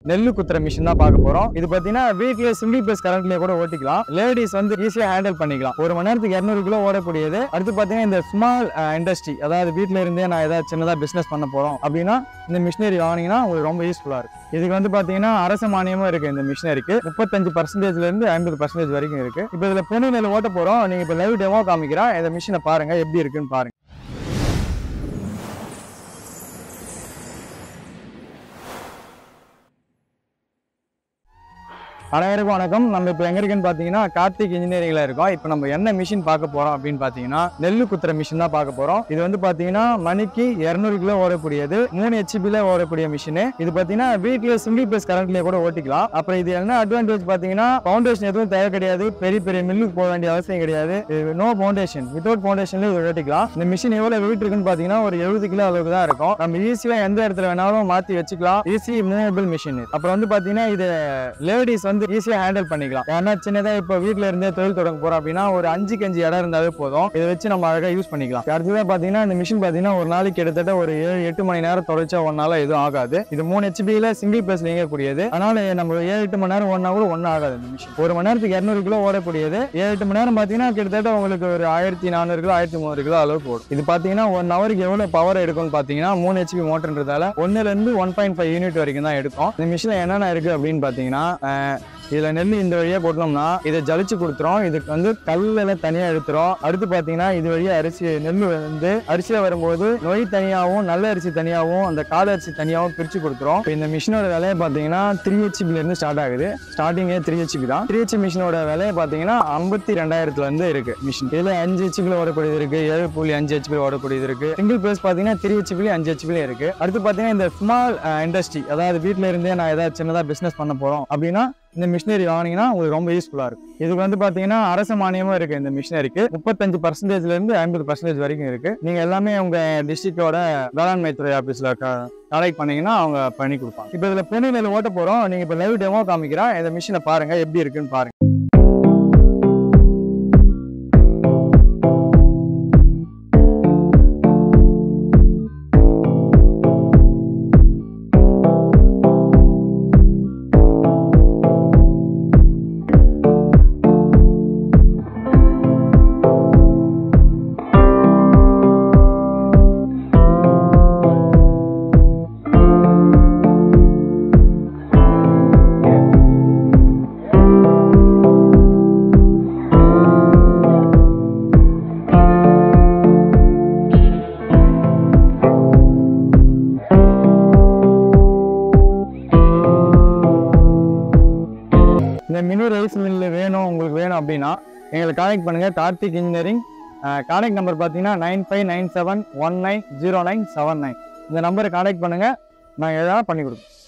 நெல்லு குத்துற மிஷின் தான் பார்க்க போறோம் இது பார்த்தீங்கன்னா வீட்லயே சிங்கிள் பேஸ் கரண்ட்லயே கூட ஓட்டிக்கலாம் லேடிஸ் வந்து ஈஸியாக ஹேண்டில் பண்ணிக்கலாம் ஒரு மணி நேரத்துக்கு இரநூறு கிலோ ஓடக்கூடியது அடுத்து பார்த்தீங்கன்னா இந்த ஸ்மால் இண்டஸ்ட்ரி அதாவது வீட்டில் இருந்தே நான் ஏதாவது சின்னதாக பிஸ்னஸ் பண்ண போறோம் அப்படின்னா இந்த மிஷினரி வாங்கினீங்கன்னா உங்களுக்கு ரொம்ப யூஸ்ஃபுல்லாக இருக்கும் இதுக்கு வந்து பார்த்தீங்கன்னா அரசு மானியமும் இருக்கு இந்த மிஷினரிக்கு முப்பத்தஞ்சு பர்சன்டேஜ்ல இருந்து ஐம்பது பர்சன்டேஜ் வரைக்கும் இருக்கு இப்போ இதில் பொண்ணு நெல் ஓட்ட போறோம் நீங்க இப்போ லைவ் டெமோ காமிக்கிறேன் இந்த மிஷினை பாருங்க எப்படி இருக்குன்னு பாருங்க அனைவருக்கும் வணக்கம் நம்ம இப்போ எங்க இருக்குன்னு பார்த்தீங்கன்னா கார்த்திக் இன்ஜினியரிங்ல இருக்கோம் இப்போ நம்ம என்ன மிஷின் பார்க்க போறோம் அப்படின்னு பார்த்தீங்கன்னா நெல்லு குத்துற மிஷின் தான் பார்க்க போறோம் இது வந்து பார்த்தீங்கன்னா மணிக்கு இரநூறு கிலோ ஓடக்கூடியது மூணு ஹெச்பில ஓடக்கூடிய மிஷின் இது பார்த்தீங்கன்னா வீட்டில் சிங்கிள் பேஸ் கரண்ட்லயே கூட ஓட்டிக்கலாம் அப்புறம் இது என்ன அட்வான்டேஜ் பார்த்தீங்கன்னா ஃபவுண்டேஷன் எதுவும் தேவை கிடையாது பெரிய பெரிய மில்லுக்கு போக வேண்டிய அவசியம் கிடையாது நோ ஃபவுண்டேஷன் வித்தவுட் ஃபவுண்டேஷன்ல இது ஓட்டிக்கலாம் இந்த மிஷின் எவ்வளவு வெயிட் இருக்குன்னு பார்த்தீங்கன்னா ஒரு எழுபது கிலோ அளவுக்கு தான் இருக்கும் நம்ம ஈஸியா எந்த இடத்துல வேணாலும் மாத்தி வச்சுக்கலாம் ஈஸி மூவபிள் மிஷின் அப்புறம் வந்து பார்த்தீங்கன்னா இது லேடிஸ் வந்து ஈஸியாக ஹேண்டில் பண்ணிக்கலாம் ஏன்னா சின்னதாக இப்போ வீட்டில் இருந்தே தொழில் தொடங்க போகிறோம் அப்படின்னா ஒரு அஞ்சு கஞ்சி இடம் இருந்தாவே போதும் இதை வச்சு நம்ம அழகாக யூஸ் பண்ணிக்கலாம் அடுத்ததாக பார்த்தீங்கன்னா இந்த மிஷின் பார்த்தீங்கன்னா ஒரு நாளைக்கு கிட்டத்தட்ட ஒரு ஏழு எட்டு மணி நேரம் தொடச்சா ஒன்னால எதுவும் ஆகாது இது மூணு ஹெச்பியில் சிங்கிள் பேஸ்ல இயங்கக்கூடியது அதனால நம்ம ஏழு எட்டு மணி நேரம் ஒன்னா கூட ஒன்றும் ஆகாது இந்த மிஷின் ஒரு மணி நேரத்துக்கு இரநூறு கிலோ ஓடக்கூடியது ஏழு எட்டு மணி நேரம் பார்த்தீங்கன்னா கிட்டத்தட்ட உங்களுக்கு ஒரு ஆயிரத்தி நானூறு கிலோ ஆயிரத்தி முந்நூறு கிலோ அளவுக்கு ஓடும் இது பார்த்தீங்கன்னா ஒன் ஹவருக்கு எவ்வளோ பவர் எடுக்கும்னு பார்த்தீங்கன்னா மூணு ஹெச்பி மோட்டர்ன்றதால ஒன்னுலேருந்து ஒன் பாயிண்ட் ஃபைவ் யூனிட் வரைக்கும் தான் எடுக்கும் இந்த மிஷினில் என்னென்ன இருக்குது அப்படின்னு பார்த்தீங்கன்னா அஹ், இதுல நெல் இந்த வழியா போட்டோம்னா இதை ஜலிச்சு கொடுத்துரும் இதுக்கு வந்து கல்லுல தனியா எடுத்துரும் அடுத்து பாத்தீங்கன்னா இது வழியா அரிசி நெல் வந்து அரிசியில வரும்போது நொய் தனியாவும் நல்ல அரிசி தனியாவும் அந்த கால அரிசி தனியாவும் பிரிச்சு கொடுத்துரும் இப்ப இந்த மிஷினோட விலையை பாத்தீங்கன்னா த்ரீ ஹெச்பில இருந்து ஸ்டார்ட் ஆகுது ஸ்டார்டிங்கே த்ரீ ஹெச்பி தான் த்ரீ ஹெச்பி மிஷினோட விலையை பாத்தீங்கன்னா ஐம்பத்தி ரெண்டாயிரத்துல இருந்து இருக்கு மிஷின் இதுல அஞ்சு ஹெச்பில ஓடக்கூடியது இருக்கு ஏழு புள்ளி அஞ்சு ஹெச்பி ஓடக்கூடியது இருக்கு சிங்கிள் பேஸ் பாத்தீங்கன்னா த்ரீ ஹெச்பி அஞ்சு ஹெச்பி இருக்கு அடுத்து பாத்தீங்கன்னா இந்த ஸ்மால் இண்டஸ்ட்ரி அதாவது வீட்ல இருந்தே நான் ஏதாவது சின்னதா பிசினஸ் பண்ண போறோம் அப்படின்னா இந்த மிஷினரி வாங்கினீங்கன்னா உங்களுக்கு ரொம்ப யூஸ்ஃபுல்லாக இருக்கும் இதுக்கு வந்து பார்த்தீங்கன்னா அரசு மானியமும் இருக்குது இந்த மிஷினரிக்கு முப்பத்தஞ்சு பர்சன்டேஜ்லேருந்து ஐம்பது பர்சன்டேஜ் வரைக்கும் இருக்குது நீங்கள் எல்லாமே உங்கள் டிஸ்ட்ரிக்டோட வேளாண்மை துறை ஆஃபீஸில் கான்டாக்ட் பண்ணீங்கன்னா அவங்க பண்ணி கொடுப்பாங்க இப்போ இதில் பொண்ணு நெல் ஓட்ட போகிறோம் நீங்கள் இப்போ லைவ் டெமோ காமிக்கிறேன் இந்த மிஷினை பாருங்கள் எப்படி இருக்குன்னு பாருங்க இந்த மினு ரைஸ் மில்லு வேணும் உங்களுக்கு வேணும் அப்படின்னா எங்களை கான்டாக்ட் பண்ணுங்க கார்த்திக் இன்ஜினியரிங் கான்டாக்ட் நம்பர் பார்த்தீங்கன்னா nine five nine seven one nine zero nine seven nine இந்த நம்பரை கான்டாக்ட் பண்ணுங்க நாங்கள் எதாவது பண்ணி கொடுப்போம்